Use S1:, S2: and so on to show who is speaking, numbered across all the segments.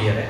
S1: ಆತ್ಮೀಯರೇ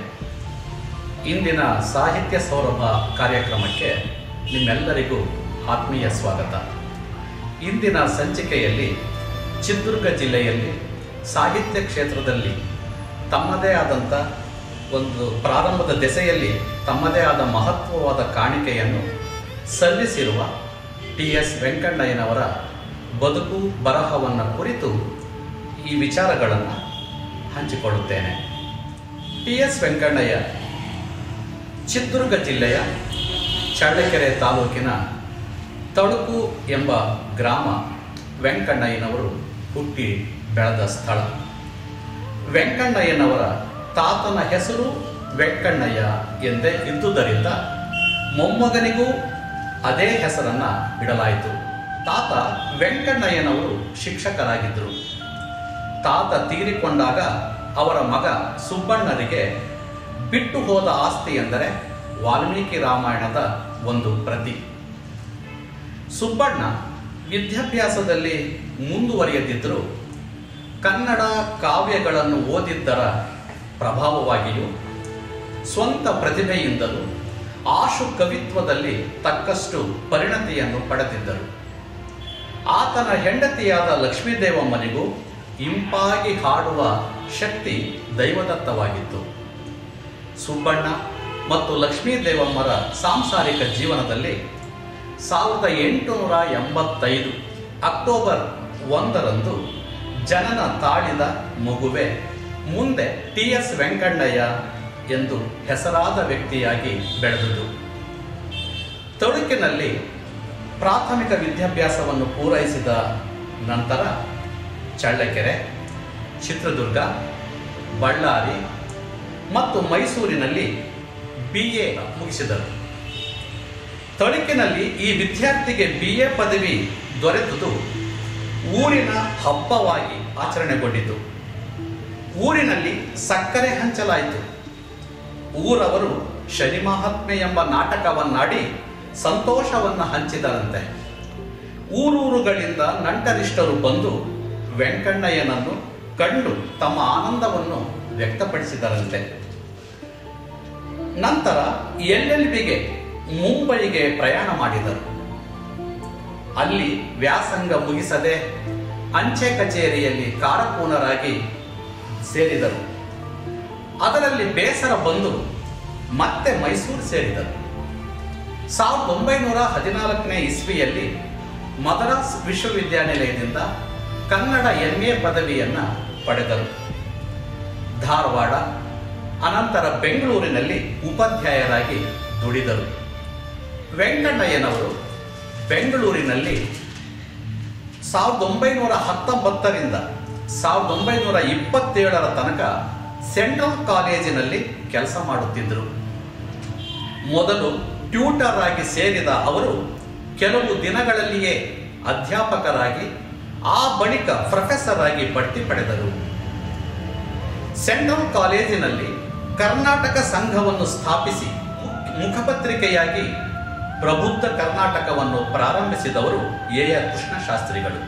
S1: ಇಂದಿನ ಸಾಹಿತ್ಯ ಸೌರಭ ಕಾರ್ಯಕ್ರಮಕ್ಕೆ ನಿಮ್ಮೆಲ್ಲರಿಗೂ ಆತ್ಮೀಯ ಸ್ವಾಗತ ಇಂದಿನ ಸಂಚಿಕೆಯಲ್ಲಿ ಚಿತ್ರದುರ್ಗ ಜಿಲ್ಲೆಯಲ್ಲಿ ಸಾಹಿತ್ಯ ಕ್ಷೇತ್ರದಲ್ಲಿ ತಮ್ಮದೇ ಆದಂಥ ಒಂದು ಪ್ರಾರಂಭದ ದೆಸೆಯಲ್ಲಿ ತಮ್ಮದೇ ಆದ ಮಹತ್ವವಾದ ಕಾಣಿಕೆಯನ್ನು ಸಲ್ಲಿಸಿರುವ ಟಿ ಎಸ್ ವೆಂಕಣ್ಣಯ್ಯನವರ ಬದುಕು ಬರಹವನ್ನು ಕುರಿತು ಈ ವಿಚಾರಗಳನ್ನು ಹಂಚಿಕೊಳ್ಳುತ್ತೇನೆ ಟಿ ಎಸ್ ವೆಂಕಣ್ಣಯ್ಯ ಚಿತ್ರದುರ್ಗ ಜಿಲ್ಲೆಯ ಚಳ್ಳಕೆರೆ ತಾಲೂಕಿನ ತಳುಕು ಎಂಬ ಗ್ರಾಮ ವೆಂಕಣ್ಣಯ್ಯನವರು ಹುಟ್ಟಿ ಬೆಳೆದ ಸ್ಥಳ ವೆಂಕಣ್ಣಯ್ಯನವರ ತಾತನ ಹೆಸರು ವೆಂಕಣ್ಣಯ್ಯ ಎಂದೇ ಇದ್ದುದರಿಂದ ಮೊಮ್ಮಗನಿಗೂ ಅದೇ ಹೆಸರನ್ನು ಇಡಲಾಯಿತು ತಾತ ವೆಂಕಣ್ಣಯ್ಯನವರು ಶಿಕ್ಷಕರಾಗಿದ್ದರು ತಾತ ತೀರಿಕೊಂಡಾಗ ಅವರ ಮಗ ಸುಬ್ಬಣ್ಣರಿಗೆ ಬಿಟ್ಟು ಹೋದ ಆಸ್ತಿ ಎಂದರೆ ವಾಲ್ಮೀಕಿ ರಾಮಾಯಣದ ಒಂದು ಪ್ರತಿ ಸುಬ್ಬಣ್ಣ ವಿದ್ಯಾಭ್ಯಾಸದಲ್ಲಿ ಮುಂದುವರಿಯದಿದ್ದರೂ ಕನ್ನಡ ಕಾವ್ಯಗಳನ್ನು ಓದಿದ್ದರ ಪ್ರಭಾವವಾಗಿಯೂ ಸ್ವಂತ ಪ್ರತಿಭೆಯಿಂದಲೂ ಆಶು ಕವಿತ್ವದಲ್ಲಿ ತಕ್ಕಷ್ಟು ಪರಿಣತಿಯನ್ನು ಪಡೆದಿದ್ದರು ಆತನ ಹೆಂಡತಿಯಾದ ಲಕ್ಷ್ಮೀದೇವಮ್ಮನಿಗೂ ಇಂಪಾಗಿ ಹಾಡುವ ಶಕ್ತಿ ದೈವದತ್ತವಾಗಿತ್ತು ಸುಬ್ಬಣ್ಣ ಮತ್ತು ಲಕ್ಷ್ಮೀದೇವಮ್ಮರ ಸಾಂಸಾರಿಕ ಜೀವನದಲ್ಲಿ ಸಾವಿರದ ಎಂಟುನೂರ ಎಂಬತ್ತೈದು ಅಕ್ಟೋಬರ್ ಒಂದರಂದು ಜನನ ತಾಳಿದ ಮಗುವೆ ಮುಂದೆ ಟಿ ಎಸ್ ವೆಂಕಣ್ಣಯ್ಯ ಎಂದು ಹೆಸರಾದ ವ್ಯಕ್ತಿಯಾಗಿ ಬೆಳೆದುದು ತಳುಕಿನಲ್ಲಿ ಪ್ರಾಥಮಿಕ ವಿದ್ಯಾಭ್ಯಾಸವನ್ನು ಪೂರೈಸಿದ ನಂತರ ಚಳ್ಳಕೆರೆ ಚಿತ್ರದುರ್ಗ ಬಳ್ಳಾರಿ ಮತ್ತು ಮೈಸೂರಿನಲ್ಲಿ ಬಿ ಎ ಮುಗಿಸಿದರು ತಳುಕಿನಲ್ಲಿ ಈ ವಿದ್ಯಾರ್ಥಿಗೆ ಬಿ ಎ ಪದವಿ ದೊರೆತುದು ಊರಿನ ಹಬ್ಬವಾಗಿ ಆಚರಣೆಗೊಂಡಿತು ಊರಿನಲ್ಲಿ ಸಕ್ಕರೆ ಹಂಚಲಾಯಿತು ಊರವರು ಶನಿ ಮಹಾತ್ಮೆ ಎಂಬ ನಾಟಕವನ್ನಾಡಿ ಸಂತೋಷವನ್ನು ಹಂಚಿದರಂತೆ ಊರೂರುಗಳಿಂದ ನಂಟರಿಷ್ಟರು ಬಂದು ವೆಂಕಣ್ಣಯ್ಯನನ್ನು ಕಂಡು ತಮ್ಮ ಆನಂದವನ್ನು ವ್ಯಕ್ತಪಡಿಸಿದರಂತೆ ನಂತರ ಎಲ್ ಎಲ್ ಬಿಗೆ ಮುಂಬೈಗೆ ಪ್ರಯಾಣ ಮಾಡಿದರು ಅಲ್ಲಿ ವ್ಯಾಸಂಗ ಮುಗಿಸದೆ ಅಂಚೆ ಕಚೇರಿಯಲ್ಲಿ ಕಾರಕೂನರಾಗಿ ಸೇರಿದರು ಅದರಲ್ಲಿ ಬೇಸರ ಬಂದು ಮತ್ತೆ ಮೈಸೂರು ಸೇರಿದರು ಸಾವಿರದ ಒಂಬೈನೂರ ಹದಿನಾಲ್ಕನೇ ಇಸ್ವಿಯಲ್ಲಿ ಮದ್ರಾಸ್ ವಿಶ್ವವಿದ್ಯಾನಿಲಯದಿಂದ ಕನ್ನಡ ಎಂ ಎ ಪದವಿಯನ್ನು ಪಡೆದರು ಧಾರವಾಡ ಅನಂತರ ಬೆಂಗಳೂರಿನಲ್ಲಿ ಉಪಾಧ್ಯಾಯರಾಗಿ ದುಡಿದರು ವೆಂಕಣ್ಣಯ್ಯನವರು ಬೆಂಗಳೂರಿನಲ್ಲಿ ಸಾವಿರದ ಒಂಬೈನೂರ ಹತ್ತೊಂಬತ್ತರಿಂದ ಸಾವಿರದ ಒಂಬೈನೂರ ಇಪ್ಪತ್ತೇಳರ ತನಕ ಸೆಂಟ್ರಲ್ ಕಾಲೇಜಿನಲ್ಲಿ ಕೆಲಸ ಮಾಡುತ್ತಿದ್ದರು ಮೊದಲು ಟ್ಯೂಟರ್ ಆಗಿ ಸೇರಿದ ಅವರು ಕೆಲವು ದಿನಗಳಲ್ಲಿಯೇ ಅಧ್ಯಾಪಕರಾಗಿ ಆ ಬಳಿಕ ಪ್ರೊಫೆಸರ್ ಆಗಿ ಬಡ್ತಿ ಪಡೆದರು ಸೆಂಟ್ರಲ್ ಕಾಲೇಜಿನಲ್ಲಿ ಕರ್ನಾಟಕ ಸಂಘವನ್ನು ಸ್ಥಾಪಿಸಿ ಮುಖಪತ್ರಿಕೆಯಾಗಿ ಪ್ರಬುದ್ಧ ಕರ್ನಾಟಕವನ್ನು ಪ್ರಾರಂಭಿಸಿದವರು ಎ ಆರ್ ಕೃಷ್ಣಶಾಸ್ತ್ರಿಗಳು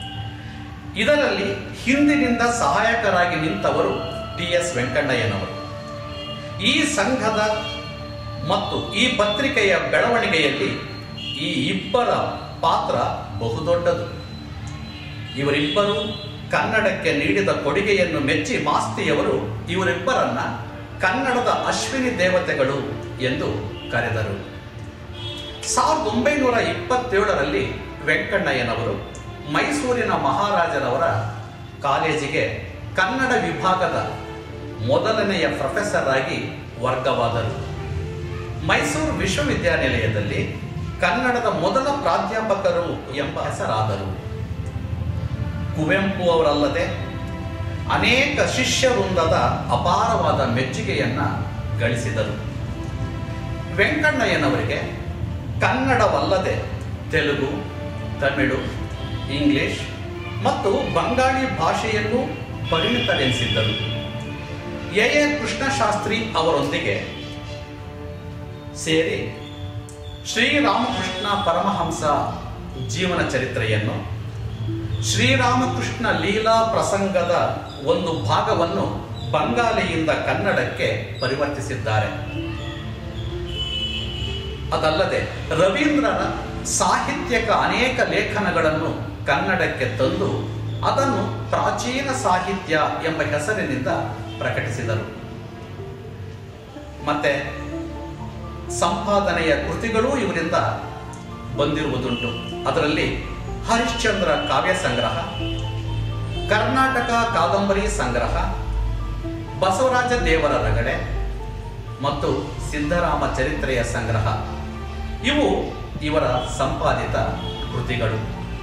S1: ಇದರಲ್ಲಿ ಹಿಂದಿನಿಂದ ಸಹಾಯಕರಾಗಿ ನಿಂತವರು ಟಿ ಎಸ್ ವೆಂಕಣ್ಣಯ್ಯನವರು ಈ ಸಂಘದ ಮತ್ತು ಈ ಪತ್ರಿಕೆಯ ಬೆಳವಣಿಗೆಯಲ್ಲಿ ಈ ಇಬ್ಬರ ಪಾತ್ರ ಬಹುದೊಡ್ಡದು ಇವರಿಬ್ಬರು ಕನ್ನಡಕ್ಕೆ ನೀಡಿದ ಕೊಡುಗೆಯನ್ನು ಮೆಚ್ಚಿ ಮಾಸ್ತಿಯವರು ಇವರಿಬ್ಬರನ್ನ ಕನ್ನಡದ ಅಶ್ವಿನಿ ದೇವತೆಗಳು ಎಂದು ಕರೆದರು ಸಾವಿರದ ಒಂಬೈನೂರ ಇಪ್ಪತ್ತೇಳರಲ್ಲಿ ವೆಂಕಣ್ಣಯ್ಯನವರು ಮೈಸೂರಿನ ಮಹಾರಾಜರವರ ಕಾಲೇಜಿಗೆ ಕನ್ನಡ ವಿಭಾಗದ ಮೊದಲನೆಯ ಪ್ರೊಫೆಸರ್ ಆಗಿ ವರ್ಗವಾದರು ಮೈಸೂರು ವಿಶ್ವವಿದ್ಯಾನಿಲಯದಲ್ಲಿ ಕನ್ನಡದ ಮೊದಲ ಪ್ರಾಧ್ಯಾಪಕರು ಎಂಬ ಹೆಸರಾದರು ಕುವೆಂಪು ಅವರಲ್ಲದೆ ಅನೇಕ ಶಿಷ್ಯ ವೃಂದದ ಅಪಾರವಾದ ಮೆಚ್ಚುಗೆಯನ್ನ ಗಳಿಸಿದರು ವೆಂಕಣ್ಣಯ್ಯನವರಿಗೆ ಕನ್ನಡವಲ್ಲದೆ ತೆಲುಗು ತಮಿಳು ಇಂಗ್ಲಿಷ್ ಮತ್ತು ಬಂಗಾಳಿ ಭಾಷೆಯನ್ನು ಪರಿಣಿತರೆನಿಸಿದ್ದರು ಎ ಎ ಕೃಷ್ಣಶಾಸ್ತ್ರಿ ಅವರೊಂದಿಗೆ ಸೇರಿ ಶ್ರೀರಾಮಕೃಷ್ಣ ಪರಮಹಂಸ ಜೀವನ ಚರಿತ್ರೆಯನ್ನು ಶ್ರೀರಾಮಕೃಷ್ಣ ಲೀಲಾ ಪ್ರಸಂಗದ ಒಂದು ಭಾಗವನ್ನು ಬಂಗಾಲಿಯಿಂದ ಕನ್ನಡಕ್ಕೆ ಪರಿವರ್ತಿಸಿದ್ದಾರೆ ಅದಲ್ಲದೆ ರವೀಂದ್ರನ ಸಾಹಿತ್ಯಕ ಅನೇಕ ಲೇಖನಗಳನ್ನು ಕನ್ನಡಕ್ಕೆ ತಂದು ಅದನ್ನು ಪ್ರಾಚೀನ ಸಾಹಿತ್ಯ ಎಂಬ ಹೆಸರಿನಿಂದ ಪ್ರಕಟಿಸಿದರು ಮತ್ತೆ ಸಂಪಾದನೆಯ ಕೃತಿಗಳೂ ಇವರಿಂದ ಬಂದಿರುವುದುಂಟು ಅದರಲ್ಲಿ ಹರಿಶ್ಚಂದ್ರ ಕಾವ್ಯ ಸಂಗ್ರಹ ಕರ್ನಾಟಕ ಕಾದಂಬರಿ ಸಂಗ್ರಹ ಬಸವರಾಜ ದೇವರ ರಗಳೆ ಮತ್ತು ಸಿದ್ದರಾಮ ಚರಿತ್ರೆಯ ಸಂಗ್ರಹ ಇವು ಇವರ ಸಂಪಾದಿತ ಕೃತಿಗಳು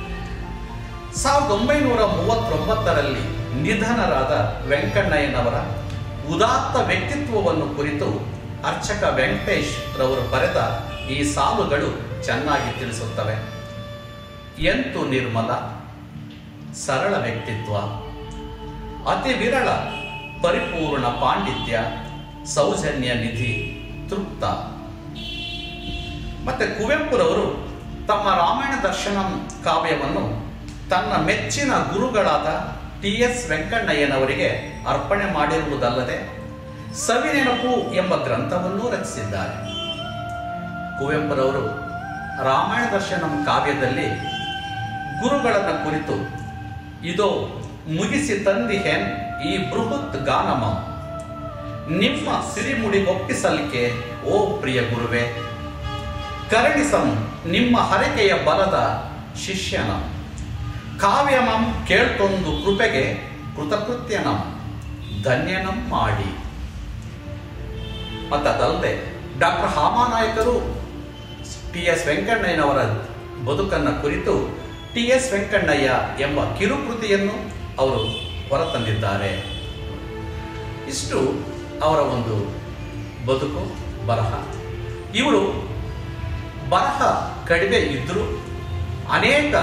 S1: ಸಾವಿರದ ಒಂಬೈನೂರ ಮೂವತ್ತೊಂಬತ್ತರಲ್ಲಿ ನಿಧನರಾದ ವೆಂಕಣ್ಣಯ್ಯನವರ ಉದಾತ್ತ ವ್ಯಕ್ತಿತ್ವವನ್ನು ಕುರಿತು ಅರ್ಚಕ ವೆಂಕಟೇಶ್ ರವರು ಬರೆದ ಈ ಸಾಲುಗಳು ಚೆನ್ನಾಗಿ ತಿಳಿಸುತ್ತವೆ ಎಂತು ನಿರ್ಮಲ ಸರಳ ವ್ಯಕ್ತಿತ್ವ ಅತಿ ವಿರಳ ಪರಿಪೂರ್ಣ ಪಾಂಡಿತ್ಯ ಸೌಜನ್ಯ ನಿಧಿ ತೃಪ್ತ ಮತ್ತೆ ಕುವೆಂಪುರವರು ತಮ್ಮ ರಾಮಾಯಣ ದರ್ಶನಂ ಕಾವ್ಯವನ್ನು ತನ್ನ ಮೆಚ್ಚಿನ ಗುರುಗಳಾದ ಟಿ ಎಸ್ ವೆಂಕಣ್ಣಯ್ಯನವರಿಗೆ ಅರ್ಪಣೆ ಮಾಡಿರುವುದಲ್ಲದೆ ಸವಿನೆನಪು ಎಂಬ ಗ್ರಂಥವನ್ನೂ ರಚಿಸಿದ್ದಾರೆ ಕುವೆಂಪುರವರು ರಾಮಾಯಣ ದರ್ಶನಂ ಕಾವ್ಯದಲ್ಲಿ ಗುರುಗಳನ್ನ ಕುರಿತು ಇದೋ ಮುಗಿಸಿ ತಂದಿಹೆನ್ ಈ ಬೃಹತ್ ಗಾನಮ ನಿಮ್ಮ ಸಿರಿಮುಡಿಗೊಪ್ಪಿಸಲಿಕ್ಕೆ ಓ ಪ್ರಿಯ ಗುರುವೆ ಕರುಣಿಸಂ ನಿಮ್ಮ ಹರಕೆಯ ಬಲದ ಶಿಷ್ಯನ ಕಾವ್ಯಮಂ ಕೇಳ್ತೊಂದು ಕೃಪೆಗೆ ಕೃತಕೃತ್ಯನಂ ಧನ್ಯನಂ ಮಾಡಿ ಮತ್ತದಲ್ಲದೆ ಡಾಕ್ಟರ್ ಹಾಮಾನಾಯಕರು ಟಿ ಎಸ್ ವೆಂಕಣ್ಣಯ್ಯನವರ ಬದುಕನ್ನು ಕುರಿತು ಟಿ ಎಸ್ ವೆಂಕಣ್ಣಯ್ಯ ಎಂಬ ಕಿರುಕೃತಿಯನ್ನು ಅವರು ಹೊರತಂದಿದ್ದಾರೆ ಇಷ್ಟು ಅವರ ಒಂದು ಬದುಕು ಬರಹ ಇವರು ಬರಹ ಕಡಿಮೆ ಇದ್ದರೂ ಅನೇಕ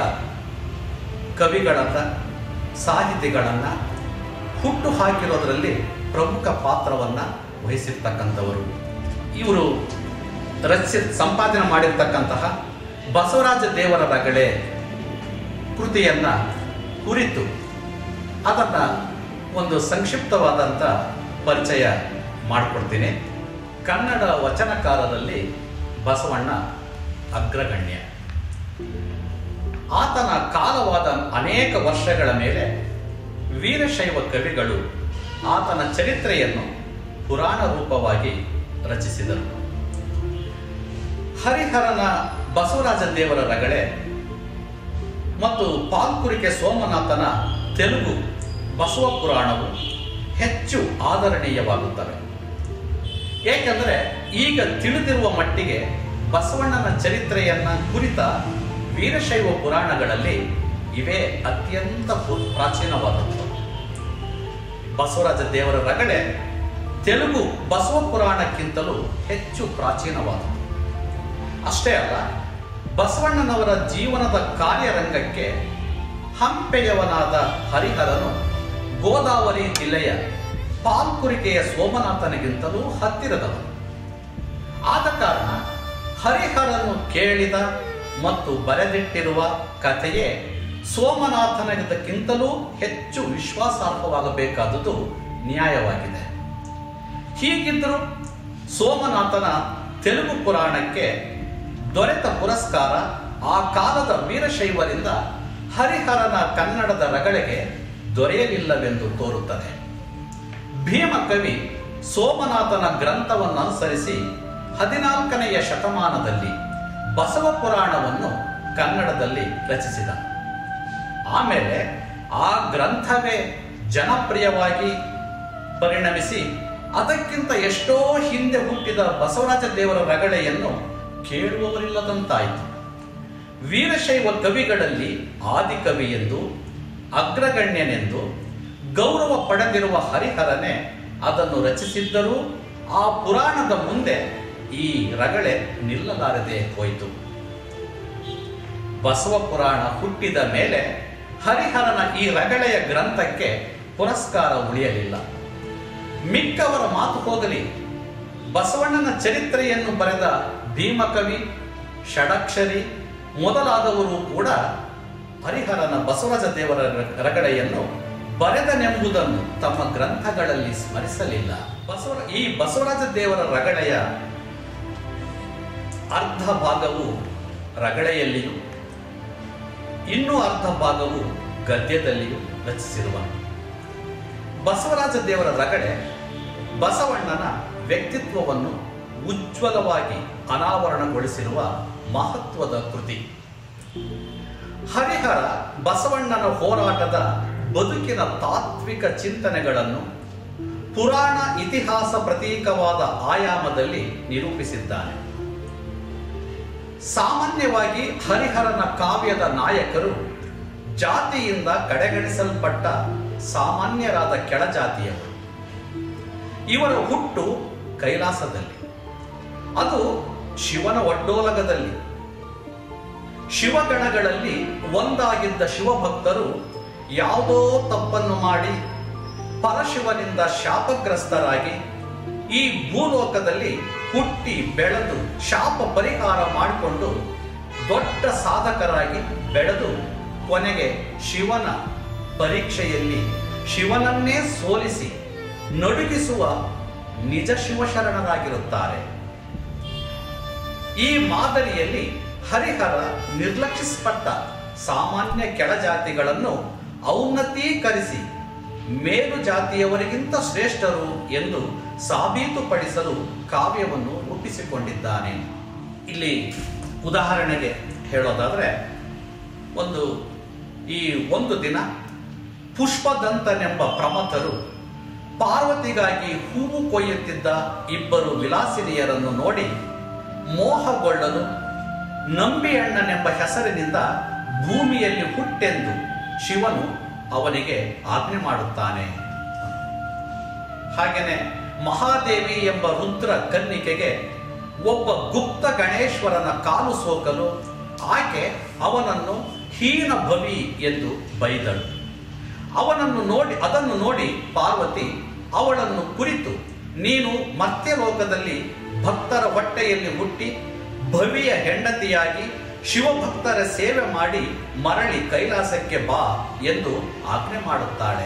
S1: ಕವಿಗಳನ್ನು ಸಾಹಿತಿಗಳನ್ನು ಹುಟ್ಟು ಹಾಕಿರೋದರಲ್ಲಿ ಪ್ರಮುಖ ಪಾತ್ರವನ್ನು ವಹಿಸಿರ್ತಕ್ಕಂಥವರು ಇವರು ರಚಿಸಿ ಸಂಪಾದನೆ ಮಾಡಿರ್ತಕ್ಕಂತಹ ಬಸವರಾಜ ದೇವರ ರಗಳೆ ಕೃತಿಯನ್ನ ಕುರಿತು ಅದನ್ನ ಒಂದು ಸಂಕ್ಷಿಪ್ತವಾದಂಥ ಪರಿಚಯ ಮಾಡಿಕೊಡ್ತೀನಿ ಕನ್ನಡ ವಚನಕಾರರಲ್ಲಿ ಬಸವಣ್ಣ ಅಗ್ರಗಣ್ಯ ಆತನ ಕಾಲವಾದ ಅನೇಕ ವರ್ಷಗಳ ಮೇಲೆ ವೀರಶೈವ ಕವಿಗಳು ಆತನ ಚರಿತ್ರೆಯನ್ನು ಪುರಾಣ ರೂಪವಾಗಿ ರಚಿಸಿದರು ಹರಿಹರನ ಬಸವರಾಜ ದೇವರ ರಗಳೆ ಮತ್ತು ಪಾಲ್ಕುರಿಕೆ ಸೋಮನಾಥನ ತೆಲುಗು ಬಸವ ಪುರಾಣವು ಹೆಚ್ಚು ಆದರಣೀಯವಾಗುತ್ತವೆ ಏಕೆಂದರೆ ಈಗ ತಿಳಿದಿರುವ ಮಟ್ಟಿಗೆ ಬಸವಣ್ಣನ ಚರಿತ್ರೆಯನ್ನ ಕುರಿತ ವೀರಶೈವ ಪುರಾಣಗಳಲ್ಲಿ ಇವೇ ಅತ್ಯಂತ ಪು- ಪ್ರಾಚೀನವಾದದ್ದು ಬಸವರಾಜ ದೇವರ ರಗಳೆ ತೆಲುಗು ಬಸವ ಪುರಾಣಕ್ಕಿಂತಲೂ ಹೆಚ್ಚು ಪ್ರಾಚೀನವಾದದ್ದು ಅಷ್ಟೇ ಅಲ್ಲ ಬಸವಣ್ಣನವರ ಜೀವನದ ಕಾರ್ಯರಂಗಕ್ಕೆ ಹಂಪೆಯವನಾದ ಹರಿಹರನು ಗೋದಾವರಿ ಜಿಲ್ಲೆಯ ಪಾಲ್ಕುರಿಕೆಯ ಸೋಮನಾಥನಿಗಿಂತಲೂ ಹತ್ತಿರದವನು ಆದ ಕಾರಣ ಹರಿಹರನು ಕೇಳಿದ ಮತ್ತು ಬರೆದಿಟ್ಟಿರುವ ಕಥೆಯೇ ಸೋಮನಾಥನಿಗಿಂತಲೂ ಹೆಚ್ಚು ವಿಶ್ವಾಸಾರ್ಹವಾಗಬೇಕಾದುದು ನ್ಯಾಯವಾಗಿದೆ ಹೀಗಿದ್ದರೂ ಸೋಮನಾಥನ ತೆಲುಗು ಪುರಾಣಕ್ಕೆ ದೊರೆತ ಪುರಸ್ಕಾರ ಆ ಕಾಲದ ವೀರಶೈವರಿಂದ ಹರಿಹರನ ಕನ್ನಡದ ರಗಳೆಗೆ ದೊರೆಯಲಿಲ್ಲವೆಂದು ತೋರುತ್ತದೆ ಭೀಮಕವಿ ಸೋಮನಾಥನ ಗ್ರಂಥವನ್ನು ಅನುಸರಿಸಿ ಹದಿನಾಲ್ಕನೆಯ ಶತಮಾನದಲ್ಲಿ ಬಸವ ಪುರಾಣವನ್ನು ಕನ್ನಡದಲ್ಲಿ ರಚಿಸಿದ ಆಮೇಲೆ ಆ ಗ್ರಂಥವೇ ಜನಪ್ರಿಯವಾಗಿ ಪರಿಣಮಿಸಿ ಅದಕ್ಕಿಂತ ಎಷ್ಟೋ ಹಿಂದೆ ಹುಟ್ಟಿದ ಬಸವರಾಜ ದೇವರ ರಗಳೆಯನ್ನು ಕೇಳುವವರಿಲ್ಲದಂತಾಯಿತು ವೀರಶೈವ ಕವಿಗಳಲ್ಲಿ ಆದಿಕವಿ ಎಂದು ಅಗ್ರಗಣ್ಯನೆಂದು ಗೌರವ ಪಡೆದಿರುವ ಹರಿಹರನೇ ಅದನ್ನು ರಚಿಸಿದ್ದರೂ ಆ ಪುರಾಣದ ಮುಂದೆ ಈ ರಗಳೆ ನಿಲ್ಲಲಾರದೆ ಹೋಯಿತು ಬಸವ ಪುರಾಣ ಹುಟ್ಟಿದ ಮೇಲೆ ಹರಿಹರನ ಈ ರಗಳೆಯ ಗ್ರಂಥಕ್ಕೆ ಪುರಸ್ಕಾರ ಉಳಿಯಲಿಲ್ಲ ಮಿಕ್ಕವರ ಮಾತು ಹೋಗಲಿ ಬಸವಣ್ಣನ ಚರಿತ್ರೆಯನ್ನು ಬರೆದ ಭೀಮಕವಿ ಷಡಕ್ಷರಿ ಮೊದಲಾದವರು ಕೂಡ ಹರಿಹರನ ಬಸವರಾಜ ದೇವರ ರಗಳೆಯನ್ನು ಬರೆದನೆಂಬುದನ್ನು ತಮ್ಮ ಗ್ರಂಥಗಳಲ್ಲಿ ಸ್ಮರಿಸಲಿಲ್ಲ ಬಸವ ಈ ಬಸವರಾಜ ದೇವರ ರಗಳೆಯ ಅರ್ಧ ಭಾಗವು ರಗಳೆಯಲ್ಲಿಯೂ ಇನ್ನೂ ಅರ್ಧ ಭಾಗವು ಗದ್ಯದಲ್ಲಿಯೂ ರಚಿಸಿರುವನು ಬಸವರಾಜ ದೇವರ ರಗಳೆ ಬಸವಣ್ಣನ ವ್ಯಕ್ತಿತ್ವವನ್ನು ಉಜ್ವಲವಾಗಿ ಅನಾವರಣಗೊಳಿಸಿರುವ ಮಹತ್ವದ ಕೃತಿ ಹರಿಹರ ಬಸವಣ್ಣನ ಹೋರಾಟದ ಬದುಕಿನ ತಾತ್ವಿಕ ಚಿಂತನೆಗಳನ್ನು ಪುರಾಣ ಇತಿಹಾಸ ಪ್ರತೀಕವಾದ ಆಯಾಮದಲ್ಲಿ ನಿರೂಪಿಸಿದ್ದಾನೆ ಸಾಮಾನ್ಯವಾಗಿ ಹರಿಹರನ ಕಾವ್ಯದ ನಾಯಕರು ಜಾತಿಯಿಂದ ಕಡೆಗಣಿಸಲ್ಪಟ್ಟ ಸಾಮಾನ್ಯರಾದ ಕೆಳಜಾತಿಯವರು ಇವರ ಹುಟ್ಟು ಕೈಲಾಸದಲ್ಲಿ ಅದು ಶಿವನ ಒಡ್ಡೋಲಗದಲ್ಲಿ ಶಿವಗಣಗಳಲ್ಲಿ ಒಂದಾಗಿದ್ದ ಶಿವಭಕ್ತರು ಯಾವುದೋ ತಪ್ಪನ್ನು ಮಾಡಿ ಪರಶಿವನಿಂದ ಶಾಪಗ್ರಸ್ತರಾಗಿ ಈ ಭೂಲೋಕದಲ್ಲಿ ಹುಟ್ಟಿ ಬೆಳೆದು ಶಾಪ ಪರಿಹಾರ ಮಾಡಿಕೊಂಡು ದೊಡ್ಡ ಸಾಧಕರಾಗಿ ಬೆಳೆದು ಕೊನೆಗೆ ಶಿವನ ಪರೀಕ್ಷೆಯಲ್ಲಿ ಶಿವನನ್ನೇ ಸೋಲಿಸಿ ನಡುಗಿಸುವ ನಿಜ ಶಿವಶರಣರಾಗಿರುತ್ತಾರೆ ಈ ಮಾದರಿಯಲ್ಲಿ ಹರಿಹರ ನಿರ್ಲಕ್ಷಿಸಲ್ಪಟ್ಟ ಸಾಮಾನ್ಯ ಕೆಳಜಾತಿಗಳನ್ನು ಔನ್ನತೀಕರಿಸಿ ಮೇಲು ಜಾತಿಯವರಿಗಿಂತ ಶ್ರೇಷ್ಠರು ಎಂದು ಸಾಬೀತುಪಡಿಸಲು ಕಾವ್ಯವನ್ನು ರೂಪಿಸಿಕೊಂಡಿದ್ದಾನೆ ಇಲ್ಲಿ ಉದಾಹರಣೆಗೆ ಹೇಳೋದಾದ್ರೆ ಒಂದು ಈ ಒಂದು ದಿನ ಪುಷ್ಪದಂತನೆಂಬ ಪ್ರಮಥರು ಪಾರ್ವತಿಗಾಗಿ ಹೂವು ಕೊಯ್ಯುತ್ತಿದ್ದ ಇಬ್ಬರು ವಿಲಾಸಿನಿಯರನ್ನು ನೋಡಿ ಮೋಹಗೊಳ್ಳಲು ನಂಬಿಯಣ್ಣನೆಂಬ ಹೆಸರಿನಿಂದ ಭೂಮಿಯಲ್ಲಿ ಹುಟ್ಟೆಂದು ಶಿವನು ಅವನಿಗೆ ಆಜ್ಞೆ ಮಾಡುತ್ತಾನೆ ಹಾಗೆಯೇ ಮಹಾದೇವಿ ಎಂಬ ರುದ್ರ ಕನ್ನಿಕೆಗೆ ಒಬ್ಬ ಗುಪ್ತ ಗಣೇಶ್ವರನ ಕಾಲು ಸೋಕಲು ಆಕೆ ಅವನನ್ನು ಹೀನ ಭವಿ ಎಂದು ಬೈದಳು ಅವನನ್ನು ನೋಡಿ ಅದನ್ನು ನೋಡಿ ಪಾರ್ವತಿ ಅವಳನ್ನು ಕುರಿತು ನೀನು ಮತ್ತೆ ಲೋಕದಲ್ಲಿ ಭಕ್ತರ ಹೊಟ್ಟೆಯಲ್ಲಿ ಹುಟ್ಟಿ ಭವಿಯ ಹೆಂಡತಿಯಾಗಿ ಶಿವಭಕ್ತರ ಸೇವೆ ಮಾಡಿ ಮರಳಿ ಕೈಲಾಸಕ್ಕೆ ಬಾ ಎಂದು ಆಜ್ಞೆ ಮಾಡುತ್ತಾಳೆ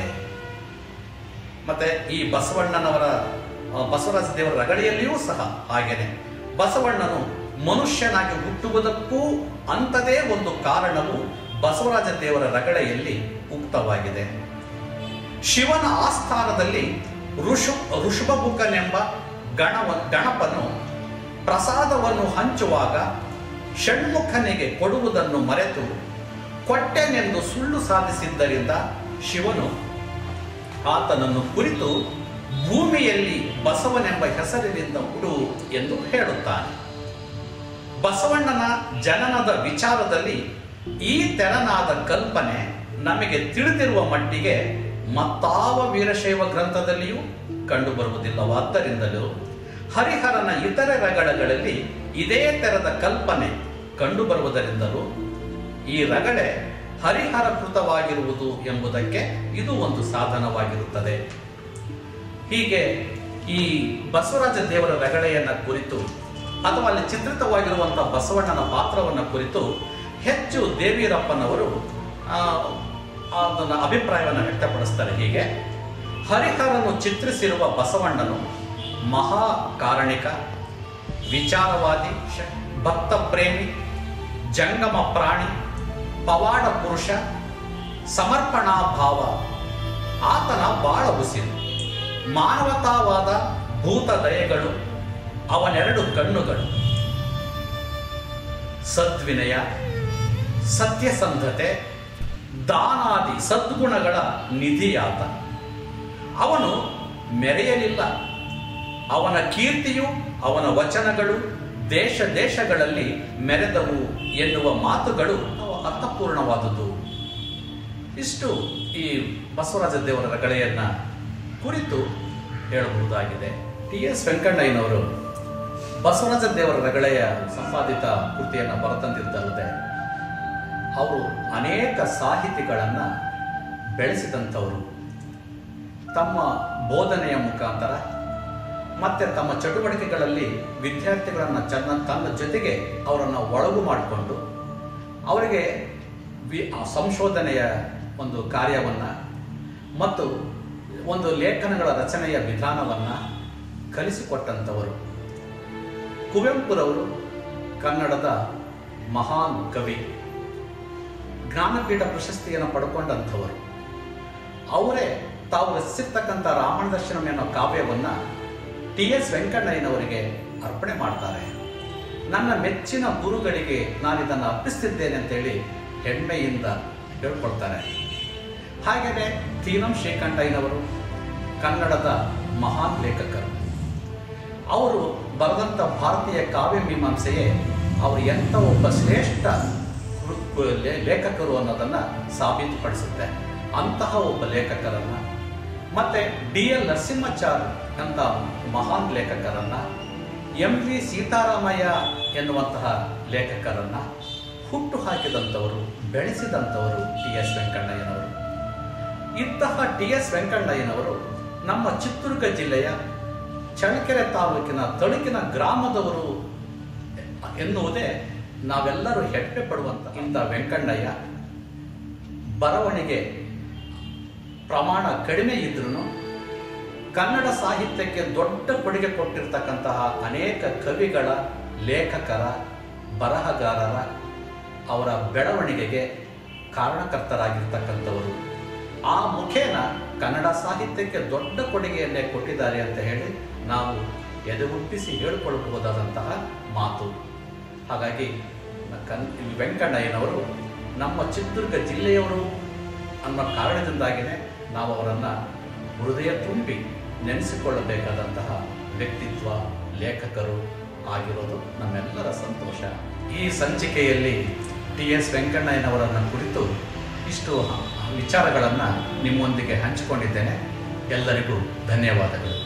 S1: ಮತ್ತೆ ಈ ಬಸವಣ್ಣನವರ ಆ, ಬಸವರಾಜ ದೇವರ ರಗಳೆಯಲ್ಲಿಯೂ ಸಹ ಹಾಗೇನೆ ಬಸವಣ್ಣನು ಮನುಷ್ಯನಾಗಿ ಹುಟ್ಟುವುದಕ್ಕೂ ಅಂಥದೇ ಒಂದು ಕಾರಣವು ಬಸವರಾಜ ದೇವರ ರಗಳೆಯಲ್ಲಿ ಉಕ್ತವಾಗಿದೆ ಶಿವನ ಆಸ್ಥಾನದಲ್ಲಿ ಋಷು ಋಷಭಮುಖನೆಂಬ ಗಣವ ಗಣಪನು ಪ್ರಸಾದವನ್ನು ಹಂಚುವಾಗ ಷಣ್ಮುಖನಿಗೆ ಕೊಡುವುದನ್ನು ಮರೆತು ಕೊಟ್ಟೆನೆಂದು ಸುಳ್ಳು ಸಾಧಿಸಿದ್ದರಿಂದ ಶಿವನು ಆತನನ್ನು ಕುರಿತು ಭೂಮಿಯಲ್ಲಿ ಬಸವನೆಂಬ ಹೆಸರಿನಿಂದ ಹುಡು ಎಂದು ಹೇಳುತ್ತಾನೆ ಬಸವಣ್ಣನ ಜನನದ ವಿಚಾರದಲ್ಲಿ ಈ ತೆರನಾದ ಕಲ್ಪನೆ ನಮಗೆ ತಿಳಿದಿರುವ ಮಟ್ಟಿಗೆ ಮತ್ತಾವ ವೀರಶೈವ ಗ್ರಂಥದಲ್ಲಿಯೂ ಕಂಡುಬರುವುದಿಲ್ಲವಾದ್ದರಿಂದಲೂ ಹರಿಹರನ ಇತರೆ ರಗಳೆಗಳಲ್ಲಿ ಇದೇ ತೆರದ ಕಲ್ಪನೆ ಕಂಡುಬರುವುದರಿಂದಲೂ ಈ ರಗಳೆ ಹರಿಹರ ಕೃತವಾಗಿರುವುದು ಎಂಬುದಕ್ಕೆ ಇದು ಒಂದು ಸಾಧನವಾಗಿರುತ್ತದೆ ಹೀಗೆ ಈ ಬಸವರಾಜ ದೇವರ ರಗಳೆಯನ್ನ ಕುರಿತು ಅಥವಾ ಅಲ್ಲಿ ಚಿತ್ರಿತವಾಗಿರುವಂತಹ ಬಸವಣ್ಣನ ಪಾತ್ರವನ್ನು ಕುರಿತು ಹೆಚ್ಚು ದೇವೀರಪ್ಪನವರು ಆ, ಅದನ್ನ ಅಭಿಪ್ರಾಯವನ್ನು ವ್ಯಕ್ತಪಡಿಸ್ತಾರೆ ಹೀಗೆ ಹರಿಹರನು ಚಿತ್ರಿಸಿರುವ ಬಸವಣ್ಣನು ಮಹಾ ಕಾರಣಿಕ ವಿಚಾರವಾದಿ ಶ- ಭಕ್ತ ಪ್ರೇಮಿ ಜಂಗಮ ಪ್ರಾಣಿ ಪವಾಡ ಪುರುಷ ಸಮರ್ಪಣಾ ಭಾವ ಆತನ ಬಾಳ ಉಸಿರು ಮಾನವತಾವಾದ ಭೂತ ದಯೆಗಳು ಅವನೆರಡು ಕಣ್ಣುಗಳು ಸದ್ವಿನಯ ಸತ್ಯಸಂಧತೆ ದಾನಾದಿ ಸದ್ಗುಣಗಳ ನಿಧಿಯಾತ ಅವನು ಮೆರೆಯಲಿಲ್ಲ ಅವನ ಕೀರ್ತಿಯು ಅವನ ವಚನಗಳು ದೇಶ ದೇಶಗಳಲ್ಲಿ ಮೆರೆದವು ಎನ್ನುವ ಮಾತುಗಳು ಅವ ಅರ್ಥಪೂರ್ಣವಾದುದು ಇಷ್ಟು ಈ ಬಸವರಾಜ ದೇವರ ರಗಳೆಯನ್ನ ಕುರಿತು ಹೇಳಬಹುದಾಗಿದೆ ಟಿ ಎಸ್ ವೆಂಕಣ್ಣಯ್ಯನವರು ಬಸವರಾಜ ದೇವರ ರಗಳೆಯ ಸಂಪಾದಿತ ಕೃತಿಯನ್ನು ಬರತಂದಿದ್ದಲ್ಲದೆ ಅವರು ಅನೇಕ ಸಾಹಿತಿಗಳನ್ನು ಬೆಳೆಸಿದಂಥವರು ತಮ್ಮ ಬೋಧನೆಯ ಮುಖಾಂತರ ಮತ್ತೆ ತಮ್ಮ ಚಟುವಟಿಕೆಗಳಲ್ಲಿ ವಿದ್ಯಾರ್ಥಿಗಳನ್ನು ಚೆನ್ನ ತನ್ನ ಜೊತೆಗೆ ಅವರನ್ನು ಒಳಗು ಮಾಡಿಕೊಂಡು ಅವರಿಗೆ ವಿ ಆ ಸಂಶೋಧನೆಯ ಒಂದು ಕಾರ್ಯವನ್ನು ಮತ್ತು ಒಂದು ಲೇಖನಗಳ ರಚನೆಯ ವಿಧಾನವನ್ನು ಕಲಿಸಿಕೊಟ್ಟಂಥವರು ಕುವೆಂಪುರವರು ಕನ್ನಡದ ಮಹಾನ್ ಕವಿ ಜ್ಞಾನಪೀಠ ಪ್ರಶಸ್ತಿಯನ್ನು ಪಡ್ಕೊಂಡಂಥವರು ಅವರೇ ತಾವು ರಚಿಸಿರ್ತಕ್ಕಂಥ ರಾಮಣ ದರ್ಶನಂ ಎನ್ನೋ ಕಾವ್ಯವನ್ನು ಟಿ ಎಸ್ ವೆಂಕಣ್ಣಯ್ಯನವರಿಗೆ ಅರ್ಪಣೆ ಮಾಡ್ತಾರೆ ನನ್ನ ಮೆಚ್ಚಿನ ಗುರುಗಳಿಗೆ ನಾನು ಇದನ್ನು ಅರ್ಪಿಸ್ತಿದ್ದೇನೆ ಅಂತೇಳಿ ಹೆಮ್ಮೆಯಿಂದ ಹೇಳ್ಕೊಳ್ತಾರೆ ಹಾಗೆಯೇ ತೀನಂ ಶ್ರೀಕಂಠಯ್ಯನವರು ಕನ್ನಡದ ಮಹಾನ್ ಲೇಖಕರು ಅವರು ಬರೆದಂಥ ಭಾರತೀಯ ಕಾವ್ಯ ಮೀಮಾಂಸೆಯೇ ಅವರು ಎಂಥ ಒಬ್ಬ ಶ್ರೇಷ್ಠ ಕೃ- ಲೇ- ಲೇಖಕರು ಅನ್ನೋದನ್ನು ಸಾಬೀತುಪಡಿಸುತ್ತೆ ಅಂತಹ ಒಬ್ಬ ಲೇಖಕರನ್ನು ಮತ್ತೆ ಡಿ ಎಲ್ ನರಸಿಂಹಾಚಾರ್ ಅಂತ ಮಹಾನ್ ಲೇಖಕರನ್ನ ಎಂ ವಿ ಸೀತಾರಾಮಯ್ಯ ಎನ್ನುವಂತಹ ಲೇಖಕರನ್ನ ಹುಟ್ಟು ಹಾಕಿದಂಥವರು ಬೆಳೆಸಿದಂಥವರು ಟಿ ಎಸ್ ವೆಂಕಣ್ಣಯ್ಯನವರು ಇಂತಹ ಟಿ ಎಸ್ ವೆಂಕಣ್ಣಯ್ಯನವರು ನಮ್ಮ ಚಿತ್ರದುರ್ಗ ಜಿಲ್ಲೆಯ ಚಳ್ಳಕೆರೆ ತಾಲೂಕಿನ ತಳುಕಿನ ಗ್ರಾಮದವರು ಎನ್ನುವುದೇ ನಾವೆಲ್ಲರೂ ಹೆಮ್ಮೆ ಪಡುವಂತ ಇಂಥ ವೆಂಕಣ್ಣಯ್ಯ ಬರವಣಿಗೆ ಪ್ರಮಾಣ ಕಡಿಮೆ ಇದ್ರೂ ಕನ್ನಡ ಸಾಹಿತ್ಯಕ್ಕೆ ದೊಡ್ಡ ಕೊಡುಗೆ ಕೊಟ್ಟಿರ್ತಕ್ಕಂತಹ ಅನೇಕ ಕವಿಗಳ ಲೇಖಕರ ಬರಹಗಾರರ ಅವರ ಬೆಳವಣಿಗೆಗೆ ಕಾರಣಕರ್ತರಾಗಿರ್ತಕ್ಕಂಥವರು ಆ ಮುಖೇನ ಕನ್ನಡ ಸಾಹಿತ್ಯಕ್ಕೆ ದೊಡ್ಡ ಕೊಡುಗೆಯನ್ನೇ ಕೊಟ್ಟಿದ್ದಾರೆ ಅಂತ ಹೇಳಿ ನಾವು ಎದೆಗುಟ್ಟಿಸಿ ಹೇಳಿಕೊಳ್ಳಬಹುದಾದಂತಹ ಮಾತು ಹಾಗಾಗಿ ಕನ್ ವೆಂಕಣ್ಣಯ್ಯನವರು ನಮ್ಮ ಚಿತ್ರದುರ್ಗ ಜಿಲ್ಲೆಯವರು ಅನ್ನೋ ಕಾರಣದಿಂದಾಗಿಯೇ ನಾವು ಅವರನ್ನು ಹೃದಯ ತುಂಬಿ ನೆನೆಸಿಕೊಳ್ಳಬೇಕಾದಂತಹ ವ್ಯಕ್ತಿತ್ವ ಲೇಖಕರು ಆಗಿರೋದು ನಮ್ಮೆಲ್ಲರ ಸಂತೋಷ ಈ ಸಂಚಿಕೆಯಲ್ಲಿ ಟಿ ಎಸ್ ವೆಂಕಣ್ಣಯ್ಯನವರನ್ನು ಕುರಿತು ಇಷ್ಟು ವಿಚಾರಗಳನ್ನು ನಿಮ್ಮೊಂದಿಗೆ ಹಂಚಿಕೊಂಡಿದ್ದೇನೆ ಎಲ್ಲರಿಗೂ ಧನ್ಯವಾದಗಳು